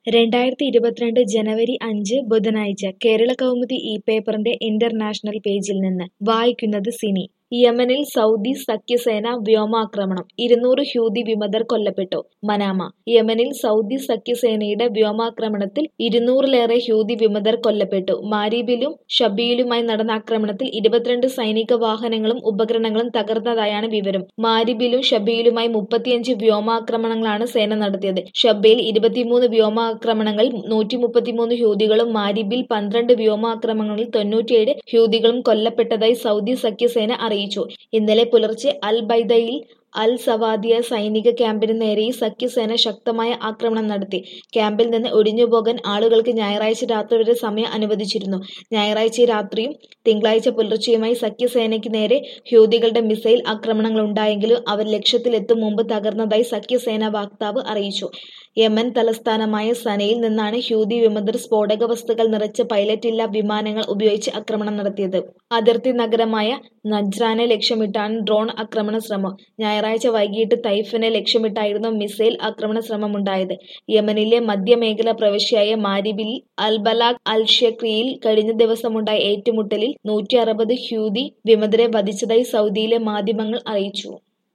രണ്ടായിരത്തി ഇരുപത്തിരണ്ട് ജനുവരി അഞ്ച് ബുധനാഴ്ച കേരളകൗമുദി ഈ പേപ്പറിന്റെ ഇന്റർനാഷണൽ പേജിൽ നിന്ന് വായിക്കുന്നത് സിനി യമനിൽ സൗദി സഖ്യസേന വ്യോമാക്രമണം ഇരുന്നൂറ് ഹൂതി വിമതർ കൊല്ലപ്പെട്ടു മനാമ യമനിൽ സൗദി സഖ്യസേനയുടെ വ്യോമാക്രമണത്തിൽ ഇരുന്നൂറിലേറെ ഹൂതി വിമതർ കൊല്ലപ്പെട്ടു മാരിബിലും ഷബീലുമായി നടന്ന ആക്രമണത്തിൽ ഇരുപത്തിരണ്ട് സൈനിക വാഹനങ്ങളും ഉപകരണങ്ങളും തകർന്നതായാണ് വിവരം മാരിബിലും ഷബീലുമായി മുപ്പത്തിയഞ്ച് വ്യോമാക്രമണങ്ങളാണ് സേന നടത്തിയത് ഷബയിൽ ഇരുപത്തിമൂന്ന് വ്യോമാക്രമണങ്ങളിൽ നൂറ്റി മുപ്പത്തിമൂന്ന് ഹൂതികളും മാരിബിൽ പന്ത്രണ്ട് വ്യോമാക്രമണങ്ങളിൽ തൊണ്ണൂറ്റിയേഴ് ഹൂതികളും കൊല്ലപ്പെട്ടതായി സൗദി സഖ്യസേന അറിയിച്ചു ഇന്നലെ പുലർച്ചെ അൽ ബൈദയിൽ അൽ സവാദിയ സൈനിക ക്യാമ്പിന് നേരെയും സഖ്യസേന ശക്തമായ ആക്രമണം നടത്തി ക്യാമ്പിൽ നിന്ന് ഒഴിഞ്ഞുപോകാൻ ആളുകൾക്ക് ഞായറാഴ്ച രാത്രി വരെ സമയം അനുവദിച്ചിരുന്നു ഞായറാഴ്ച രാത്രിയും തിങ്കളാഴ്ച പുലർച്ചെയുമായി സഖ്യസേനയ്ക്ക് നേരെ ഹൂതികളുടെ മിസൈൽ ആക്രമണങ്ങൾ ഉണ്ടായെങ്കിലും അവർ ലക്ഷ്യത്തിലെത്തും മുമ്പ് തകർന്നതായി സഖ്യസേന വക്താവ് അറിയിച്ചു യമൻ തലസ്ഥാനമായ സനയിൽ നിന്നാണ് ഹൂതി വിമതർ സ്ഫോടക വസ്തുക്കൾ നിറച്ച പൈലറ്റില്ലാ വിമാനങ്ങൾ ഉപയോഗിച്ച് ആക്രമണം നടത്തിയത് അതിർത്തി നഗരമായ നജ്റാനെ ലക്ഷ്യമിട്ടാണ് ഡ്രോൺ ആക്രമണ ശ്രമം ഞായറാഴ്ച വൈകിട്ട് തൈഫിനെ ലക്ഷ്യമിട്ടായിരുന്നു മിസൈൽ ആക്രമണ ശ്രമമുണ്ടായത് യമനിലെ മധ്യമേഖല പ്രവിശ്യയായ മാരിബിൽ അൽബലാഖ് അൽ ഷക്രിയിൽ കഴിഞ്ഞ ദിവസമുണ്ടായ ഏറ്റുമുട്ടലിൽ നൂറ്റി അറുപത് ഹ്യൂതി വിമതരെ വധിച്ചതായി സൗദിയിലെ മാധ്യമങ്ങൾ അറിയിച്ചു